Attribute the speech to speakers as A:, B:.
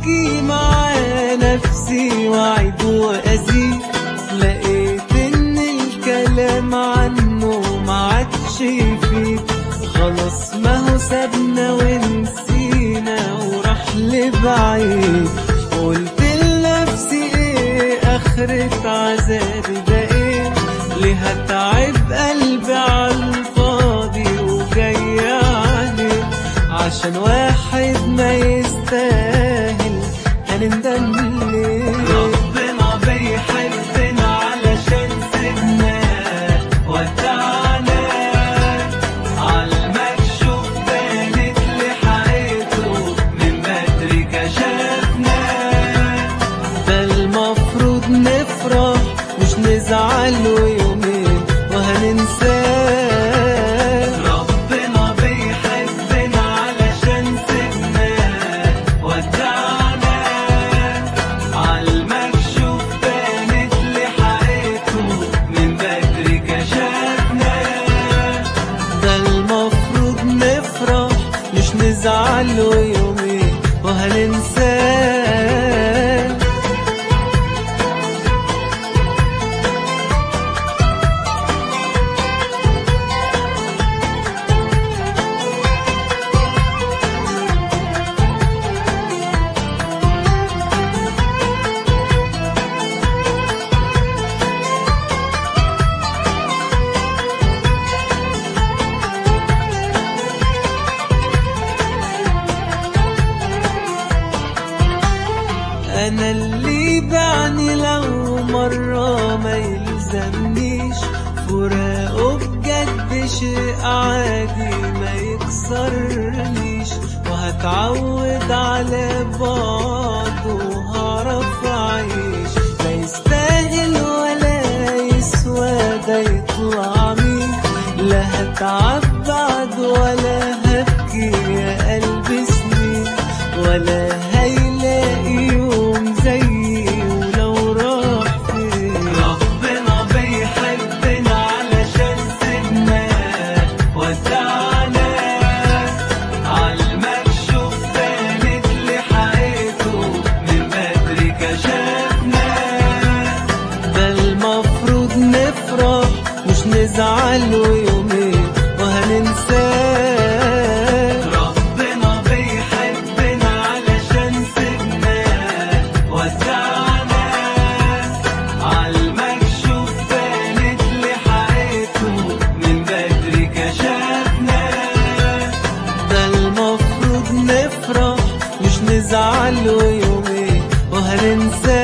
A: احكي مع نفسي واعد وازيد لقيت ان الكلام عنه ما عادش يفيد خلاص ما هو سابنا ونسينا وراح لبعيد قلت لنفسي ايه اخرة عذابي ده ايه ليه هتعب قلبي عالفاضي وجاي عليه عشان واحد ما يستاهل هنندم ليه ربنا بيحبنا علشان سيبناه ودعنا عالمكشوف بانت لحقيقته من بدري كشفنا ده المفروض نفرح مش نزعل ويومين وهننساه ربنا بيحبنا علشان سيبناه ودعنا عالمكشوف بانت لحقيقته من بدري كشفنا ده المفروض نفرح مش نزعل ويومين وهننساه انا اللي بعني لو مرة ما يلزمنيش فراقه بجد شيء عادي ما يكسرنيش وهتعود على بعض وهعرف اعيش لا يستاهل ولا يسوى ده يطلع مين لا هتعب بعد ولا هبكي يا قلبي سنين ولا هيلاقي يوم زيي ولو راح فين ربنا بيحبنا علشان سيبناه ودعنا عالمكشوف بانت لحقيقته من بدري كشفنا ده المفروض نفرح مش نزعل ويومين وهننساه ربنا بيحبنا علشان سيبناه ودعنا عالمكشوف بانت لحقيقته من بدري كشفنا ده المفروض نفرح مش نزعل ويومين وهننساه